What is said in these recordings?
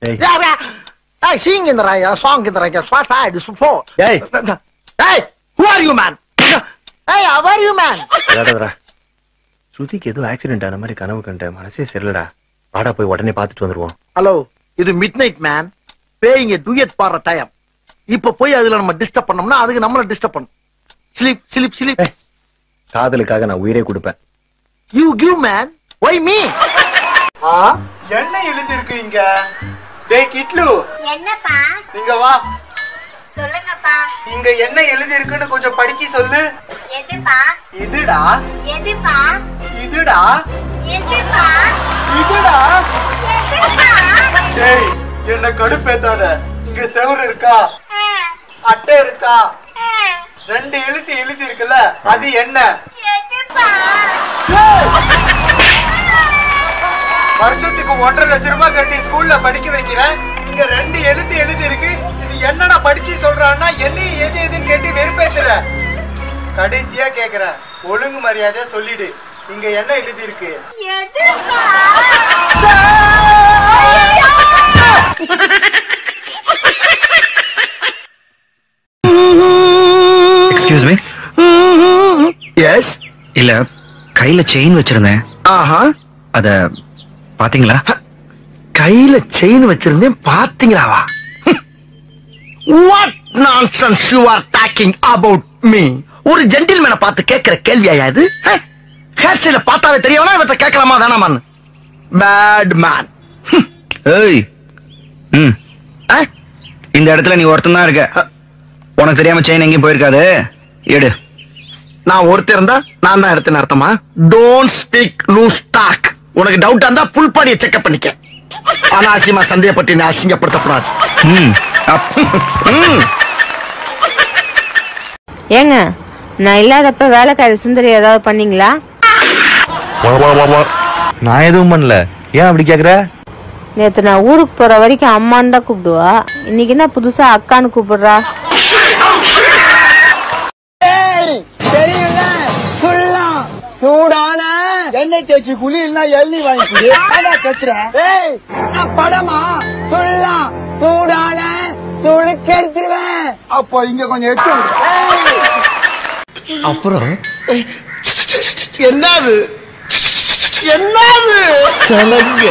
ஏய். Yeah, yeah. Hey, sing in the right, uh, song in the right, uh, what I do support. Hey. Hey, who are you, man? Hey, how are you, man? விளையாடாதடா ஸ்ருதிக்கு ஏதோ accident ஆன மாதிரி கனவு கண்டேன் மனசே சரியில்லடா வாடா போய் உடனே பார்த்துட்டு வந்துருவோம் ஹலோ இது மிட் நைட் மேன் பேயிங்க டூயட் பாடுற டைம் இப்ப போய் அதுல நம்ம டிஸ்டர்ப் பண்ணோம்னா அதுக்கு நம்மள டிஸ்டர்ப் பண்ணும் ஸ்லீப் ஸ்லீப் ஸ்லீப் ஏய். காதலுக்காக நான் உயிரே கொடுப்பேன் you give man why me என்ன எழுதி இருக்கு இங்க டேய் கிட்லு என்னப்பா இங்க வா சொல்லுங்கப்பா இங்க என்ன எழுதி இருக்குன்னு கொஞ்சம் படிச்சு சொல்லு எதுப்பா இதுடா எதுப்பா இதுடா எதுப்பா இதுடா எதுப்பா டேய் என்ன கடுப்பேத்தாத இங்க செவுரு இருக்கா அட்டை இருக்கா ரெண்டு எழுத்து எழுதி இருக்குல்ல அது என்ன எதுப்பா வருஷத்துக்கு ஒன்றரை லட்சம் ரூபாய் கட்டி ஸ்கூல்ல படிக்க வைக்கிறேன் இங்க ரெண்டு எழுத்து எழுதி இருக்கு இது என்னடா படிச்சு சொல்றான்னா என்ன எது எதுன்னு கேட்டு வெறுப்பேத்துற கடைசியா கேக்குறேன் ஒழுங்கு மரியாதையா சொல்லிடு இங்க என்ன எழுதி இருக்கு எதுப்பா எக்ஸ்கியூஸ் மீ எஸ் இல்ல கையில செயின் வச்சிருந்தேன் ஆஹா அத பாத்தீங்களா கையில செயின் வச்சிருந்தேன் பாத்தீங்களாவா what nonsense you are talking about me ஒரு ஜென்டில்மேனை பார்த்து கேட்கிற கேள்வியா இது ஹேர் ஸ்டைல பார்த்தாவே தெரியவனா இவற்றை கேட்கலாமா வேணாமான்னு பேட் மேன் ஏய் ம் இந்த இடத்துல நீ ஒருத்தன் தான் இருக்க உனக்கு தெரியாம செயின் எங்கேயும் போயிருக்காது எடு நான் ஒருத்தர் இருந்தா நான் தான் எடுத்தேன் அர்த்தமா டோன்ட் ஸ்பீக் லூஸ் டாக் உனக்கு டவுட்டா இருந்தா புல் பாடியை செக்அப் பண்ணிக்க அனாவசியமா சந்தேகப்பட்டு நீ அசிங்கப்படுத்தக்கூடாது ம் அப்- ம். ஏங்க நான் இல்லாதப்ப வேலைக்காரி சுந்தரி ஏதாவது பண்ணீங்களா நான் எதுவும் பண்ணல ஏன் அப்படி கேக்குற நேத்து நான் ஊருக்கு போற வரைக்கும் அம்மான்னு தான் கூப்பிடுவா இன்னைக்கு என்ன புதுசா அக்கான்னு கூப்பிடுறா சூடான எண்ணெய் தேய்ச்சி குளிர்னா எள்ளி வாங்கிக்குது ஆனா கச்சுற ஏய் நான் படமா சொல்லலாம் சூடான சுடுக்கு எடுத்துருவேன் அப்போ இங்க கொஞ்சம் எடுத்து அப்புறம் என்னது என்னது சலங்க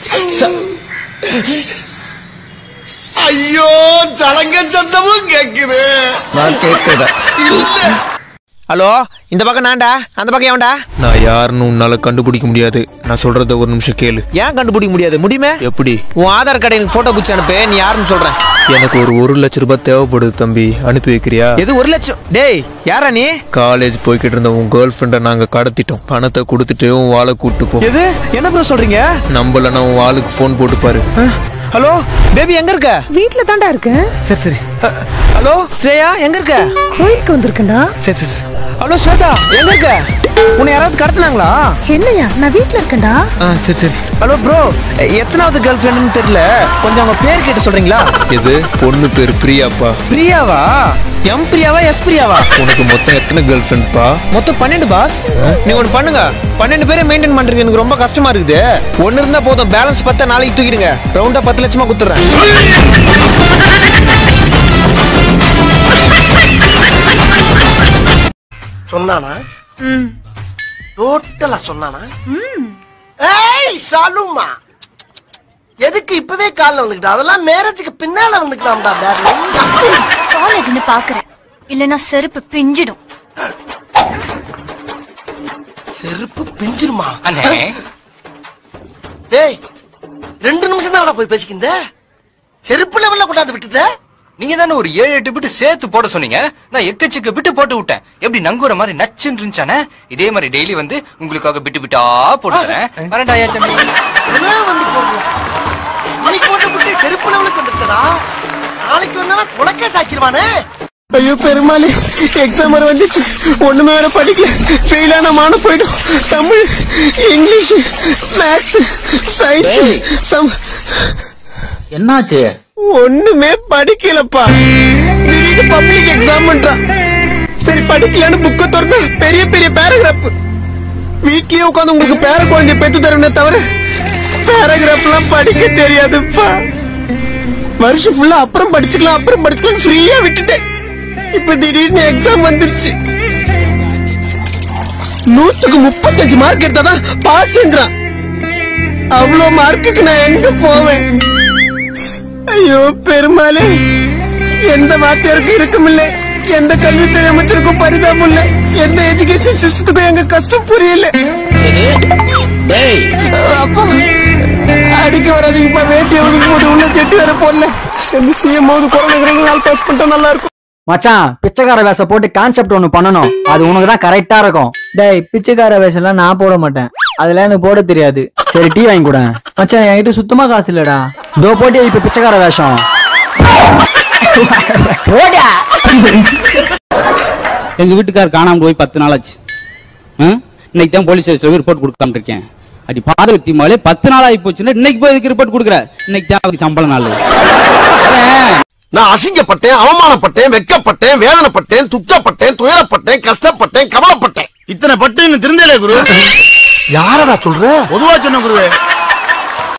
ஐயோ சலங்க சத்தமும் கேக்குது நான் கேட்கல இல்ல ஹலோ இந்த பக்கம் நான்டா அந்த பக்கம் எவன்டா நான் யாருன்னு உன்னால கண்டுபிடிக்க முடியாது நான் சொல்றத ஒரு நிமிஷம் கேளு ஏன் கண்டுபிடிக்க முடியாது முடியுமே எப்படி உன் ஆதார் கார்டு எனக்கு போட்டோ பிடிச்சி அனுப்பு நீ யாருன்னு சொல்றேன் எனக்கு ஒரு ஒரு லட்ச ரூபாய் தேவைப்படுது தம்பி அனுப்பி வைக்கிறியா எது ஒரு லட்சம் டேய் யாரா நீ காலேஜ் போய்கிட்டு இருந்த உன் கேர்ள் ஃப்ரெண்டை நாங்க கடத்திட்டோம் பணத்தை கொடுத்துட்டு உன் வாளை கூட்டு போ எது என்ன ப்ரோ சொல்றீங்க நம்பலன்னா உன் வாளுக்கு ஃபோன் போட்டு பாரு ஹலோ பேபி எங்க இருக்க வீட்ல தாண்டா இருக்கேன் சரி சரி அ, ஹலோ ஸ்ரேயா எங்க இருக்க கோயிலுக்கு வந்திருக்கேன்டா சரி சரி சரி. ஹலோ ஸ்வேதா எங்க இருக்க உன்னை யாராவது கடத்துனாங்களா என்னையா நான் வீட்ல இருக்கேன்டா ஆ சரி சரி ஹலோ ப்ரோ எத்தனாவது கேர்ள் ஃப்ரெண்டுன்னு தெரியல கொஞ்சம் அவங்க பேர் கேட்டு சொல்றீங்களா எது பொண்ணு பேர் பிரியாப்பா பிரியாவா எம் பிரியாவா எஸ் பிரியாவா உனக்கு மொத்தம் எத்தனை கேர்ள் ஃப்ரெண்ட்ப்பா மொத்தம் பன்னெண்டு பாஸ் நீ ஒன்று பண்ணுங்க பன்னெண்டு பேரை மெயின்டைன் பண்றது எனக்கு ரொம்ப கஷ்டமா இருக்குது ஒன்னு இருந்தா போதும் பேலன்ஸ் பத்தா நாளைக்கு தூக்கிடுங்க ரவுண்டா பத்து லட்சமா குத்துறேன் சொன்னானா டோட்டலா சொன்னானா ஏய் சாலுமா எதுக்கு இப்பவே கால்ல வந்துக்கிட்ட அதெல்லாம் மேரத்துக்கு பின்னால வந்துக்கலாம்டா டார்லிங் காலேஜ்னு பாக்குறேன் இல்லனா செருப்பு பிஞ்சிடும் செருப்பு பிஞ்சிருமா டேய் ரெண்டு நிமிஷம் தான் போய் பேசிக்கிந்த செருப்பு லெவல்ல கொண்டாந்து விட்டுட்ட நீங்க தானே ஒரு ஏழு எட்டு பிட்டு சேர்த்து போட சொன்னீங்க நான் எக்கச்சக்க பிட்டு போட்டு விட்டேன் எப்படி நங்குற மாதிரி நச்சுன்னு இருந்துச்சானே இதே மாதிரி டெய்லி வந்து உங்களுக்காக பிட்டு பிட்டா போட்டு தரேன் வரேன்டா ஐயா தம்பி. அதான் வந்து போடுறோம் நீ போட்டு விட்டு செருப்பு லெவலுக்கு வந்துட்டடா நாளைக்கு வந்தா குலக்கே சாக்கிடுவானே ஐயோ பெருமாளே எக்ஸாம் வர வந்துச்சு ஒண்ணுமே வேற படிக்கல ஃபெயில் ஆன மானம் போயிடும் Tamil English maths science sum என்னாச்சு ஒண்ணுமே படிக்கலப்பா திடீர்னு பப்ளிக் எக்ஸாம் பண்றான் சரி படிக்கலன்னு புக்க திறந்தா பெரிய பெரிய பேராகிராஃப் வீட்லயே உட்காந்து உங்களுக்கு பேர குழந்தை பெத்து தருவனே தவிர பேராகிராஃப் எல்லாம் படிக்க தெரியாதுப்பா வருஷம் ஃபுல்லா அப்புறம் படிச்சுக்கலாம் அப்புறம் படிச்சுக்கலாம் ஃப்ரீயா விட்டுட்டேன் இப்ப திடீர்னு எக்ஸாம் வந்துருச்சு நூத்துக்கு முப்பத்தஞ்சு மார்க் எடுத்தாதான் பாஸ்ங்கிறான் அவ்வளவு மார்க்குக்கு நான் எங்க போவேன் ஐயோ பெருமாளே எந்த வாத்தியாருக்கும் இருக்குமில்ல எந்த கல்வித்துறை அமைச்சருக்கும் பரிதாபம் இல்ல எந்த எஜுகேஷன் சிஸ்டத்துக்கும் எங்க கஷ்டம் புரியல அப்பா அடிக்க வராதீங்கப்பா வேட்டி ஒதுக்கும் போது உள்ள செட்டு வேற போடல இந்த சிஎம் போது குழந்தைங்க நாள் பாஸ் பண்ணிட்டா நல்லா இருக்கும் மச்சான் பிச்சைக்கார வேஷ போட்டு கான்செப்ட் ஒண்ணு பண்ணணும் அது உனக்கு தான் கரெக்டா இருக்கும் டேய் பிச்சைக்கார வேஷம்லாம் நான் போட மாட்டேன் அதெல்லாம் எனக்கு போட தெரியாது சரி டீ வாங்கி கூட மச்சான் என்கிட்ட சுத்தமா காசு இல்லடா தோ போட்டி இப்ப பிச்சைக்கார வேஷம் போடா எங்க வீட்டுக்கார் காணாம போய் பத்து நாள் ஆச்சு ஆ? இன்னைக்கு தான் போலீஸ் ஸ்டேஷன் ரிப்போர்ட் கொடுக்காம இருக்கேன் அடி பாதகத்தி மாலே பத்து நாள் ஆகி போச்சுன்னா இன்னைக்கு போய் இதுக்கு ரிப்போர்ட் கொடுக்குற இன்னைக்கு தான் அவருக்கு சம்பள நாள் நான் அசிங்கப்பட்டேன் அவமானப்பட்டேன் வெக்கப்பட்டேன் வேதனைப்பட்டேன் துக்கப்பட்டேன் துயரப்பட்டேன் கஷ்டப்பட்டேன் கவலைப்பட்டேன் இத்தனை பட்டு இன்னும் திருந்தலே குரு யாரடா சொல்ற பொதுவா சொன்ன குருவே